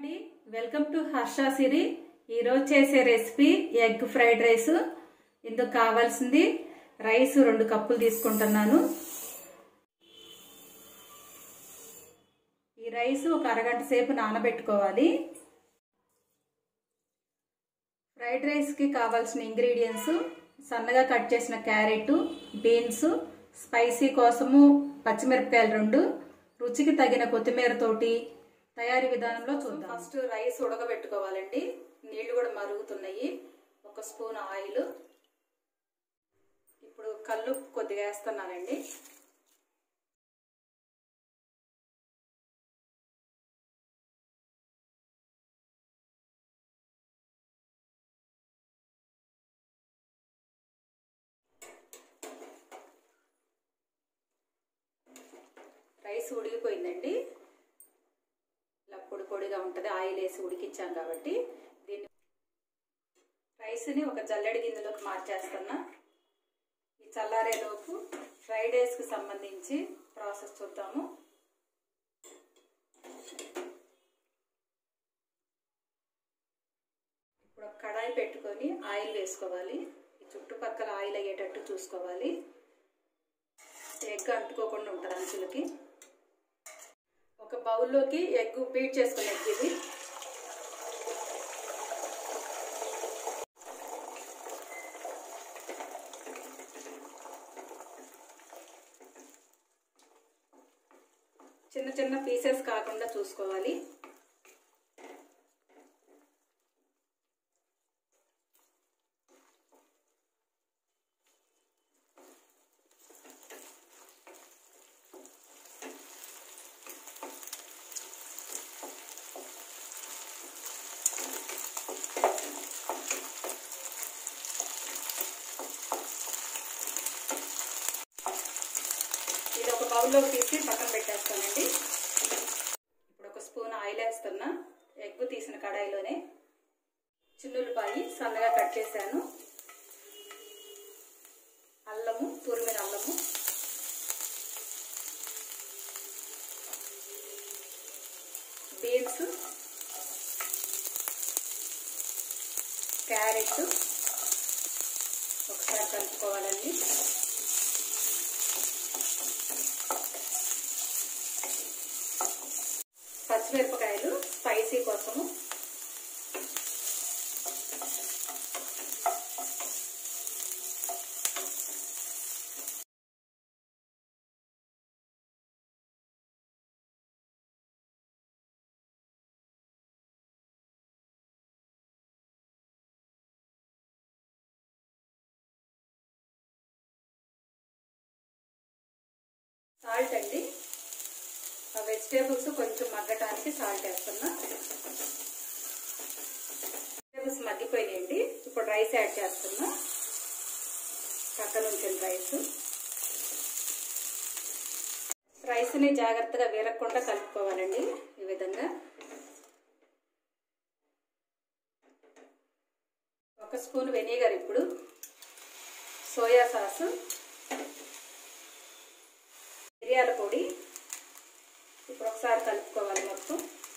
అండి welcome to Harsha సిరి ఈరోజు చేసే రెసిపీ ఎగ్ ఫ్రైడ్ రైస్ ఇందుకు కావాల్సింది రైస్ రెండు కప్పులు తీసుకుంటున్నాను ఈ రైస్ ఒక అరగంట సేపు నానబెట్టుకోవాలి ఫ్రైడ్ రైస్కి కావాల్సిన ఇంగ్రీడియంట్స్ సన్నగా కట్ చేసిన క్యారెట్ బీన్స్ స్పైసీ కోసము పచ్చిమిరపకాయలు రెండు రుచికి తగిన కొత్తిమీర తోటి తయారీ విధానంలో చూద్దాం ఫస్ట్ రైస్ ఉడకబెట్టుకోవాలండి నీళ్లు కూడా మరుగుతున్నాయి ఒక స్పూన్ ఆయిల్ ఇప్పుడు కల్లు కొద్దిగా వేస్తున్నానండి రైస్ ఉడికిపోయిందండి ఇలా పొడి పొడిగా ఉంటుంది ఆయిల్ వేసి ఉడికించాం కాబట్టి దీన్ని రైస్ని ఒక జల్లెడి గిన్నెలోకి మార్చేస్తున్నా ఈ చల్లారేలోపు ఫ్రైడ్ రైస్కి సంబంధించి ప్రాసెస్ చూద్దాము ఇప్పుడు ఒక కడాయి పెట్టుకొని ఆయిల్ వేసుకోవాలి ఈ చుట్టుపక్కల ఆయిల్ అయ్యేటట్టు చూసుకోవాలి ఎగ్ అంటుకోకుండా ఉంటుంది అంచులకి ఒక బౌల్లోకి ఎగ్ బీట్ చేసుకునే ఎగ్ ఇది చిన్న చిన్న పీసెస్ కాకుండా చూసుకోవాలి ఇది ఒక బౌల్లోకి తీసి పక్కన పెట్టేస్తానండి ఇప్పుడు ఒక స్పూన్ ఆయిల్ వేస్తున్నా ఎగ్ తీసిన కడాయిలోనే చిన్నులపాయి సన్నగా కట్ చేశాను అల్లము తురిమిన అల్లము బీన్స్ క్యారెట్ ఒకసారి కలుపుకోవాలండి పచ్చిమిరపకాయలు స్పైసీ కోసము సాల్ట్ అండి ఆ వెజిటేబుల్స్ కొంచెం మగ్గటానికి సాల్ట్ వేస్తున్నా వెజిటేబుల్స్ మగ్గిపోయినాయండి ఇప్పుడు రైస్ యాడ్ చేస్తున్నా పక్కన ఉంచిన రైస్ రైస్ని జాగ్రత్తగా వీరకుండా కలుపుకోవాలండి ఈ విధంగా ఒక స్పూన్ వెనిగర్ ఇప్పుడు సోయా సాసు మిరియాల పొడి ఇప్పుడు ఒకసారి కలుపుకోవాలి మొత్తం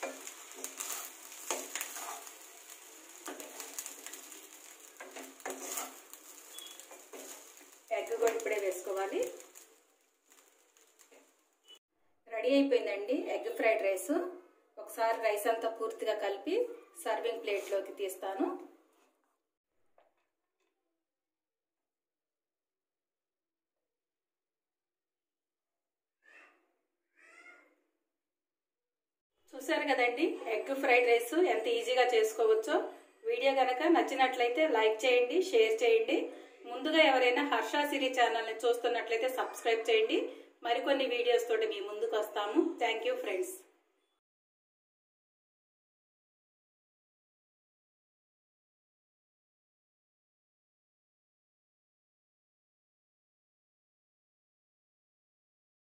ఎగ్ కూడా ఇప్పుడే వేసుకోవాలి రెడీ అయిపోయిందండి ఎగ్ ఫ్రైడ్ రైస్ ఒకసారి రైస్ అంతా పూర్తిగా కలిపి సర్వింగ్ ప్లేట్లోకి తీస్తాను చూసారు కదండి ఎగ్ ఫ్రైడ్ రైస్ ఎంత ఈజీగా చేసుకోవచ్చో వీడియో కనుక నచ్చినట్లయితే లైక్ చేయండి షేర్ చేయండి ముందుగా ఎవరైనా హర్ష సిరి ఛానల్ని చూస్తున్నట్లయితే సబ్స్క్రైబ్ చేయండి మరికొన్ని వీడియోస్ తోటి మీ ముందుకు వస్తాము థ్యాంక్ యూ ఫ్రెండ్స్